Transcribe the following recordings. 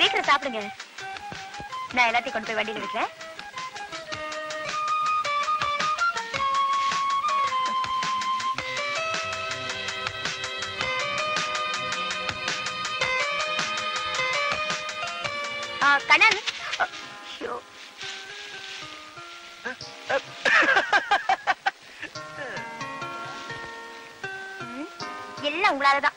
சீக்கிரம் சாப்பிடுங்க நான் எல்லாத்தையும் கொண்டு போய் வண்டியில வைக்கிறேன் ஆ, கண்ணன் ஐயோ. ம், எல்லாம் உங்களாலதான்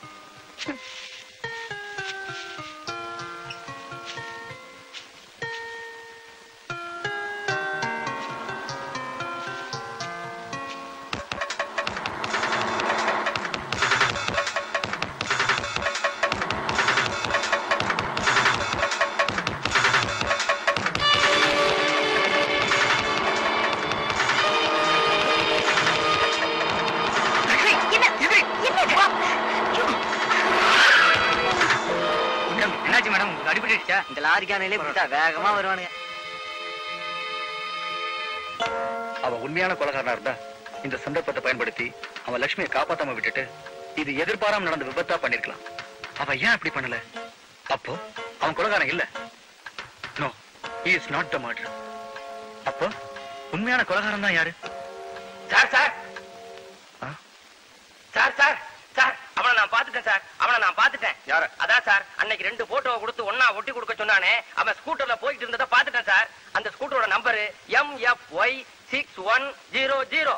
என்ன என்ன என்னாச்சு மேடம் உங்களுக்கு அடிபட்டுச்சா இந்த லாரிக்கானையிலே பிடிச்சா வேகமா வருவானுங்க அவ உண்மையான கொலகாரனா இருந்தா இந்த சந்தர்ப்பத்தை பயன்படுத்தி அவன் லட்சுமியை காப்பாத்தாம விட்டுட்டு இது எதிர்பாராம நடந்த விபத்தா பண்ணிருக்கலாம் அவ ஏன் அப்படி பண்ணல அப்போ அவன் கொலகாரன் இல்ல no is not the murder அப்போ உண்மையான கொலகாரன் தான் யாரு சார் சார் ஆ? சார் சார் சார் அவனை நான் பாத்துட்டேன் சார் அவனை நான் பாத்துட்டேன் யார? அதான் சார் அன்னைக்கு ரெண்டு போட்டோவை கொடுத்து ஒண்ணா ஒட்டி கொடுக்க சொன்னானே அவன் ஸ்கூட்டர்ல போயிட்டு இருந்ததை பாத்துட்டேன் சார் அந்த ஸ்கூட்டரோட number M F Y six one zero zero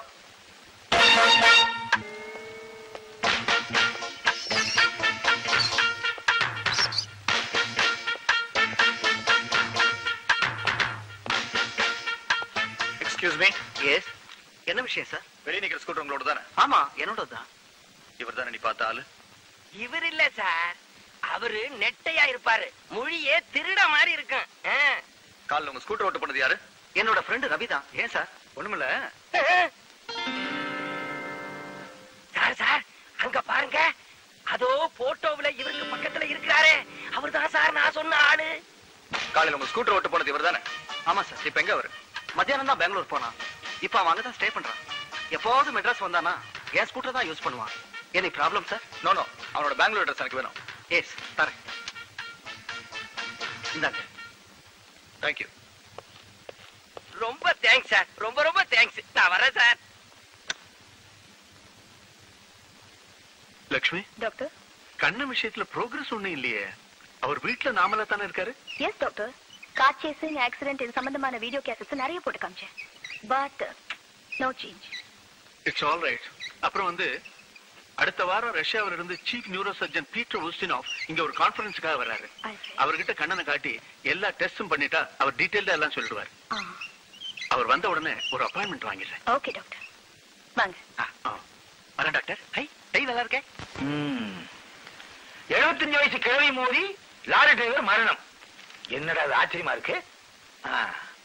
excuse me yes என்ன விஷயம் சார் வெளியே நிக்கிற ஸ்கூட்டர் உங்களோட தானே ஆமா என்னோட தான் இவர் தானே நீ பார்த்த ஆளு இவர் இல்ல சார் அவரு நெட்டையா இருப்பாரு மொழியே திருட மாதிரி இருக்கும் ஆ. காலில் உங்க ஸ்கூட்டர் ஓட்ட பண்ணது யாரு என்னோட ஃப்ரெண்டு ரவி தான் ஏன் சார் ஒண்ணுமில்ல சார் சார் அங்க பாருங்க அதோ போட்டோவுல இவருக்கு பக்கத்துல இருக்கிறாரே அவர்தான் சார் நான் சொன்ன ஆளு காலையில உங்க ஸ்கூட்டர் ஓட்ட போனது இவர் தானே ஆமா சார் இப்ப எங்க அவரு மத்தியானம் தான் பெங்களூர் போனான் இப்போ அவன் அங்கதான் ஸ்டே பண்றான் எப்போவாவது மெட்ராஸ் வந்தானா என் ஸ்கூட்டர் தான் யூஸ் பண்ணுவான் any problem sir no no அவனோட பெங்களூர் அட்ரஸ் எனக்கு வேணும் எஸ் தரேன் இந்தாங்க தேங்க்யூ ரொம்ப தேங்க்ஸ் சார் ரொம்ப ரொம்ப தேங்க்ஸ் நான் வரேன் சார் லக்ஷ்மி டாக்டர் கண்ண விஷயத்துல ப்ரோக்ரஸ் ஒண்ணும் இல்லையே அவர் வீட்டுல நாமலா தானே இருக்காரு yes doctor car chasing accident இது சம்பந்தமான வீடியோ கேசட்ஸ் நிறைய போட்டு காமிச்சேன் but no change it's all right அப்புறம் வந்து அடுத்த வாரம் ரஷ்யாவில இருந்து chief neuro surgeon Peter Ustinov இங்க ஒரு கான்ஃபரன்ஸ்க்காக வர்றாரு அவர்கிட்ட கண்ணனை காட்டி எல்லா டெஸ்டும் பண்ணிட்டா அவர் டீடைல்டா எல்லாம் சொல்லிடுவார் அவர் வந்த உடனே ஒரு அப்பாயின்மெண்ட் வாங்கிடுறேன் ஓகே டாக்டர் வாங்க ஆ, வரேன் டாக்டர் ஹை டை நல்லா இருக்கே எழுபத்தஞ்சு வயசு கிழவி மோதி லாரி டிரைவர் மரணம் என்னடா அது ஆச்சரியமா இருக்கு ஆ.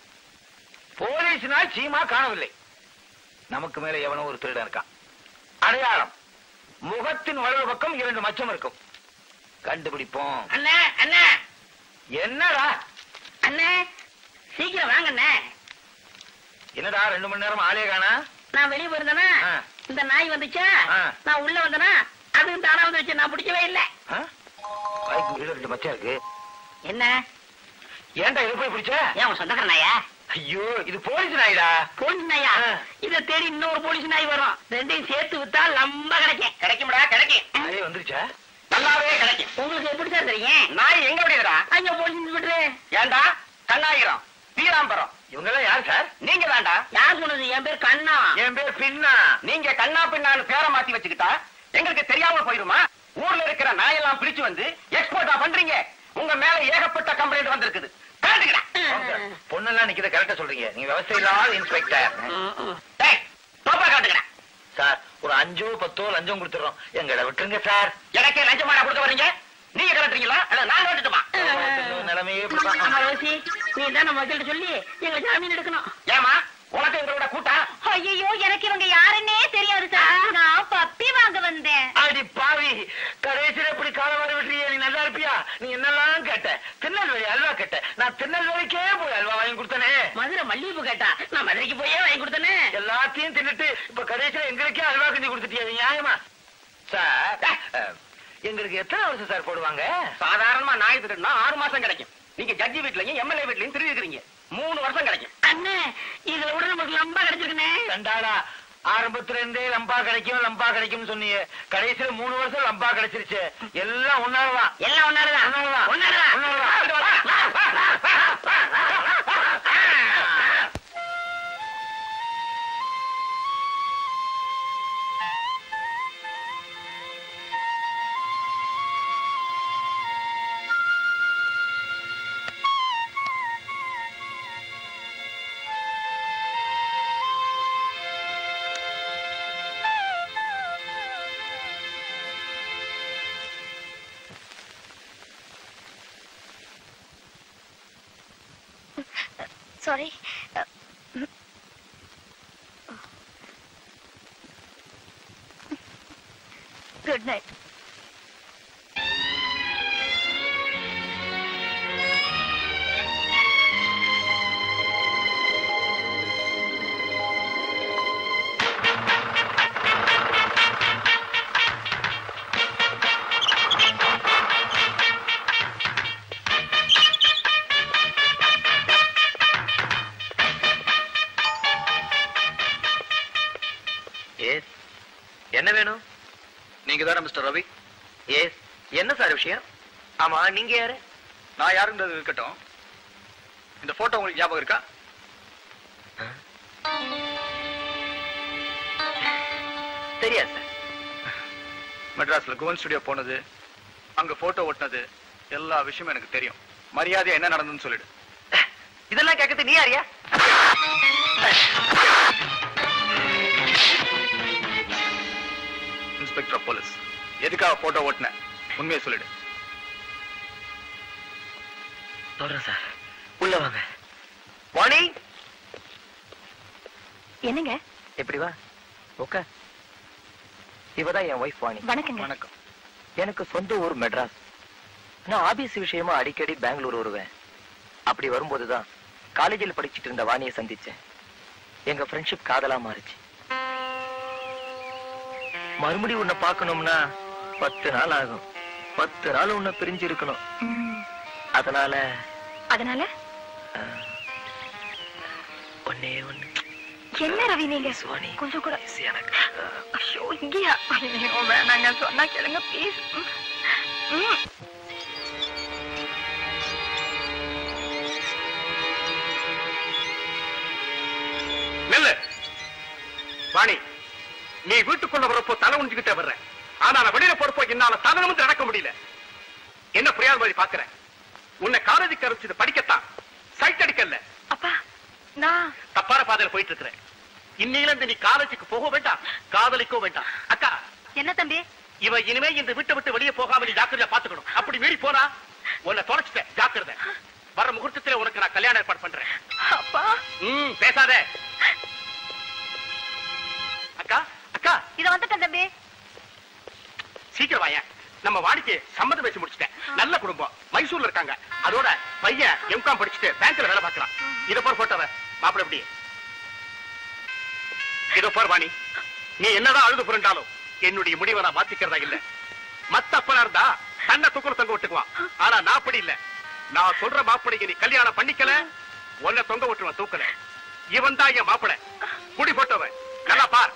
போலீஸ்னால் சீமா காணவில்லை நமக்கு மேல எவனோ ஒரு திருடன் இருக்கான் அடையாளம் முகத்தின் வலது பக்கம் இரண்டு மச்சம் இருக்கும் கண்டுபிடிப்போம் அண்ணே அண்ணே என்னடா அண்ணே சீக்கிரம் வாங்க அண்ணே என்னடா ரெண்டு மணி நேரம் ஆளே காணா நான் வெளியே போயிருந்தேனா ஆ. இந்த நாய் வந்துச்சா ஆ. நான் உள்ள வந்தேனா அதுவும் தானா வந்து வச்சு நான் பிடிக்கவே இல்லை வாய்க்கு கீழே ரெண்டு மச்சம் இருக்கு என்ன ஏன்டா இது போய் பிடிச்ச ஏன் உன் சொந்தக்கார நாயா ஐயோ இது போலீஸ் நாய்டா போலீஸ் நாயா ஆ. இத தேடி இன்னொரு போலீஸ் நாய் வரும் ரெண்டையும் சேர்த்து வித்தா லம்ப கிடைக்கும் கிடைக்கும்டா கிடைக்கும் நாயே வந்துருச்சா நல்லாவே கிடைக்கும் உங்களுக்கு எப்படி சார் தெரியும் நாய் எங்க விடுறா அங்க போலீஸ் இன்ஸ்பெக்டர் ஏன்டா கண்ணாயிரம் பீராம்பரம் இவங்க எல்லாம் யார் சார் நீங்க தான்டா யார் சொன்னது என் பேர் கண்ணா என் பேர் பின்னா நீங்க கண்ணா பின்னான்னு பேரை மாத்தி வச்சுக்கிட்டா எங்களுக்கு தெரியாம போயிருமா ஊர்ல இருக்கிற நாயெல்லாம் பிடிச்சு வந்து எக்ஸ்போர்ட்டா பண்றீங்க உங்க மேல ஏகப்பட்ட கம்ப்ளைண்ட் வந்திருக்குது கேட்டுக்கடா பொண்ணெல்லாம் நிக்கிறத கரெக்டா சொல்றீங்க நீங்க விவசாய இல்லாத இன்ஸ்பெக்டர் தோப்பா காட்டுக்கடா சார் ஒரு அஞ்சோ பத்தோ லஞ்சம் கொடுத்துறோம் எங்களை விட்டுருங்க சார் எனக்கே லஞ்சமாடா கொடுக்க வர்றீங்க நீங்க கலட்டுறீங்களா இல்ல நான் கலட்டுமா நிலைமையே ஆமா ரோசி நீ தான் நம்ம வக்கீல்ட்ட சொல்லி எங்க ஜாமீன் எடுக்கணும் ஏமா உனக்கு எங்களோட கூட்டம் ஐயோ எனக்கு இவங்க யாருன்னே தெரியாது சார் நான் பப்பி வாங்க வந்தேன் அடி பாவி கடைசியில இப்படி காலம் வர விட்டுறியே நீ நல்லா இருப்பியா நீ என்னெல்லாம் கேட்ட திருநெல்வேலி அல்வா கேட்ட நான் திருநெல்வேலிக்கே போய் அல்வா வாங்கி கொடுத்தனே மதுரை மல்லிகைப்பூ கேட்டா நான் மதுரைக்கு போயே வாங்கி கொடுத்தேனே எல்லாத்தையும் தின்னுட்டு இப்ப கடைசியில எங்களுக்கே அல்வா கிண்டி கொடுத்துட்டியா இது நியாயமா சார் அஹ், எங்களுக்கு எத்தனை வருஷம் சார் போடுவாங்க சாதாரணமா நாய் திருடுனா ஆறு மாசம் கிடைக்கும் நீங்க ஜட்ஜி வீட்லயும் எம்எல்ஏ வீட்லயும் திருடிக்கிறீங்க மூணு வருஷம் கிடைக்கும் அண்ணே இதுல விட நமக்கு லம்பா கிடைச்சிருக்குனே தண்டாடா ஆரம்பத்துல இருந்தே லம்பா கிடைக்கும் லம்பா கிடைக்கும்னு சொன்னீங்க கடைசியில மூணு வருஷம் லம்பா கிடைச்சிருச்சு எல்லாம் ஒன்னாலதான் எல்லாம் ஒன்னாருதான் ஒன்னாலதான் ஒன்னாருதான் சாரி குட் நைட் எஸ் என்ன வேணும் நீங்க தானே மிஸ்டர் ரவி எஸ் என்ன சார் விஷயம் ஆமா நீங்க யாரு நான் யாருன்றது இருக்கட்டும் இந்த போட்டோ உங்களுக்கு ஞாபகம் இருக்கா தெரியாது சார் மெட்ராஸ்ல குவன் ஸ்டுடியோ போனது அங்க போட்டோ ஒட்டினது எல்லா விஷயமும் எனக்கு தெரியும் மரியாதையா என்ன நடந்ததுன்னு சொல்லிடு இதெல்லாம் கேட்கறது நீ யாரியா இன்ஸ்பெக்டர் ஆஃப் போலீஸ் எதுக்காக போட்டோ ஓட்டின உண்மையை சொல்லிடு சொல்றேன் சார் உள்ள வாங்க வாணி என்னங்க எப்படி வா ஓகே இவதான் என் ஒய்ஃப் வாணி வணக்கங்க வணக்கம் எனக்கு சொந்த ஊர் மெட்ராஸ் நான் ஆபீஸ் விஷயமா அடிக்கடி பெங்களூர் வருவேன் அப்படி வரும்போதுதான் காலேஜில் படிச்சிட்டு இருந்த வாணியை சந்திச்சேன் எங்க ஃப்ரெண்ட்ஷிப் காதலா மாறுச்சு மறுபடியும் உன்னை பார்க்கணும்னா பத்து நாள் ஆகும் பத்து நாள் உன்னை பிரிஞ்சு இருக்கணும் ம், அதனால அதனால ஒன்னே ஒண்ணு என்ன ரவி நீங்க சுவாணி கொஞ்சம் கூட please எனக்கு அஹ், ஐயோ இங்கேயா ஐயோ வேணாங்க சொன்னா கேளுங்க ப்ளீஸ் நெல்லு வாணி நீ வீட்டுக்குள்ள வரப்போ தலை உணிஞ்சுக்கிட்டே வர்ற ஆனா நான் வெளியில போறப்போ என்னால தலை நிமிர்ந்து நடக்க முடியல என்ன புரியாத மாதிரி பாக்குறேன் உன்னை காலேஜுக்கு அனுப்பிச்சது படிக்கத்தான் சைட் அடிக்கல அப்பா நான் தப்பான பாதையில போயிட்டு இருக்கிறேன் இன்னையில இருந்து நீ காலேஜுக்கு போக வேண்டாம் காதலிக்கோ வேண்டாம் அக்கா என்ன தம்பி இவ இனிமே இந்த வீட்டை விட்டு வெளியே போகாம நீ ஜாக்கிரதையா பாத்துக்கணும் அப்படி மீறி போனா உன்னை தொலைச்சிட்டேன் ஜாக்கிரதை வர முகூர்த்தத்துல உனக்கு நான் கல்யாணம் ஏற்பாடு பண்றேன் அப்பா ம் பேசாத அக்கா அக்கா இத வந்துட்டேன் தம்பி சீக்கிரம் வாயேன் நம்ம வாடிக்கை சம்மதம் பேசி முடிச்சிட்டேன் நல்ல குடும்பம் மைசூர்ல இருக்காங்க அதோட பையன் எம்காம் படிச்சுட்டு பேங்க்ல வேலை பார்க்கறான் இத போர் போட்டவ மாப்பிள எப்படி இதோ போர் வாணி நீ என்னதான் அழுது புரண்டாலும் என்னுடைய முடிவை நான் மாத்திக்கிறதா இல்ல மத்த அப்பனா இருந்தா தன்னை தூக்குற தொங்க விட்டுக்குவான் ஆனா நான் அப்படி இல்ல நான் சொல்ற மாப்பிளைக்கு நீ கல்யாணம் பண்ணிக்கல உன்னை தொங்க விட்டுருவான் தூக்கல இவன் தான் என் மாப்பிளை குடி போட்டவன் நல்லா பார்